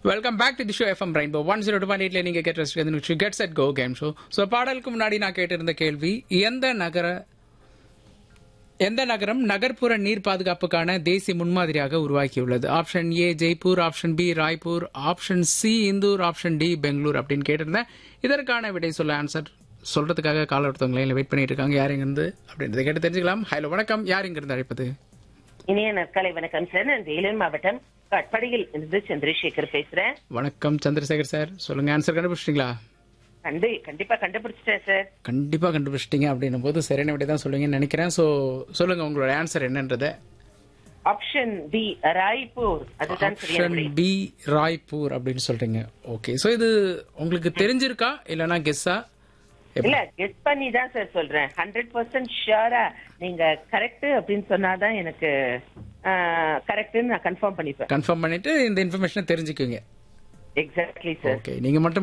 Welcome back to the show FM rainbow one zero two point எயிட்ல நீங்க கேட்டு get set go game show so பாடலுக்கு முன்னாடி நான் கேட்டிருந்த கேள்வி எந்த நகர எந்த நகரம் நகர்ப்புற நீர் பாதுகாப்புக்கான தேசிய முன்மாதிரியாக உருவாக்கியுள்ளது option A Jaipur option B Raipur option C Indore option D Bengaluru அப்படின்னு கேட்டிருந்தேன் இதற்கான விடை சொல்ல ஆன்சர் சொல்றதுக்காக கால ஒருத்தவங்க வெயிட் பண்ணிட்டு இருக்காங்க யார் இங்கிருந்து அப்படின்றத கேட்டு தெரிஞ்சுக்கலாம் ஹலோ வணக்கம் யார் இங்கிருந்து அழைப்பது இனிய நற்காலை வணக்கம் சார் நான் வேலூர் மாவட்டம் கட்படியில் இருந்து சந்திரசேகர் பேசுறேன் வணக்கம் சந்திரசேகர் சார் சொல்லுங்க ஆன்சர் கண்டுபிடிச்சிட்டீங்களா கண்டு கண்டிப்பா கண்டுபிடிச்சிட்டேன் சார் கண்டிப்பா கண்டுபிடிச்சிட்டீங்க அப்படின்னும் போது சரியான விட தான் சொல்லுவீங்கன்னு நினைக்கிறேன் ஸோ சொல்லுங்க உங்களோட ஆன்சர் என்னன்றத ஆப்ஷன் பி ராய்ப்பூர் அதுதான் சரியான ஆப்ஷன் விடை. பி ராய்ப்பூர் அப்படின்னு சொல்றீங்க ஓகே ஸோ இது உங்களுக்கு தெரிஞ்சிருக்கா இல்லைன்னா கெஸ்ஸா இல்ல கெஸ் பண்ணி தான் சார் சொல்றேன் ஹண்ட்ரட் பர்சன்ட் ஷியரா நீங்க கரெக்ட் அப்படின்னு சொன்னாதான் எனக்கு கரெக்ட்னு நான் கன்ஃபார்ம் பண்ணிப்பேன் கன்ஃபார்ம் பண்ணிட்டு இந்த இன்ஃபர்மேஷனை தெரிஞ்சுக்குவீங்க எக்ஸாக்ட்லி சார் ஓகே நீங்க மட்டும்